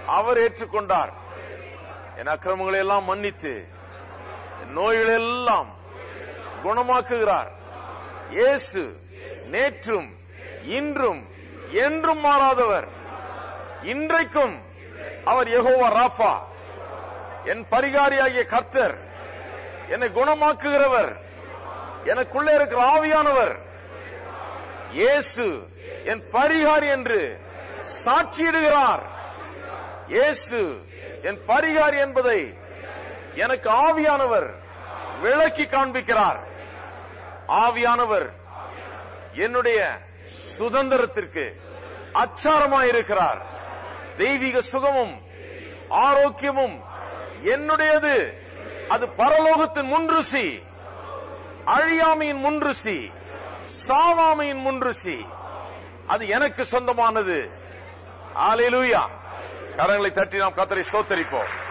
அவர் ஏற்றுக்கொண்டார் என் அக்கிரமங்களை எல்லாம் மன்னித்து என் நோய்களை எல்லாம் குணமாக்குகிறார் இயேசு நேற்றும் இன்றும் என்றும் மாறாதவர் இன்றைக்கும் அவர் யெகோவா ராஃபா என் பரிகாரியாகிய கர்த்தர் என்னை குணமாக்குகிறவர் எனக்குள்ளே இருக்கிற ஆவியானவர் இயேசு என் பரிகாரி என்று சாட்சியிடுகிறார் இயேசு என் பரிகாரி என்பதை எனக்கு ஆவியானவர் விளக்கி காண்பிக்கிறார் ஆவியானவர் என்னுடைய சுதந்திரத்திற்கு அச்சாரமாயிருக்கிறார் தெய்வீக சுகமும் ஆரோக்கியமும் என்னுடையது அது பரலோகத்தின் முன்ருசி அழியாமையின் முன்ருசி சாவாமையின் முன்ருசி அது எனக்கு சொந்தமானது ஆலேலூயா கரங்களை தட்டி நாம் கத்தரை ஸ்தோத்தரிப்போம்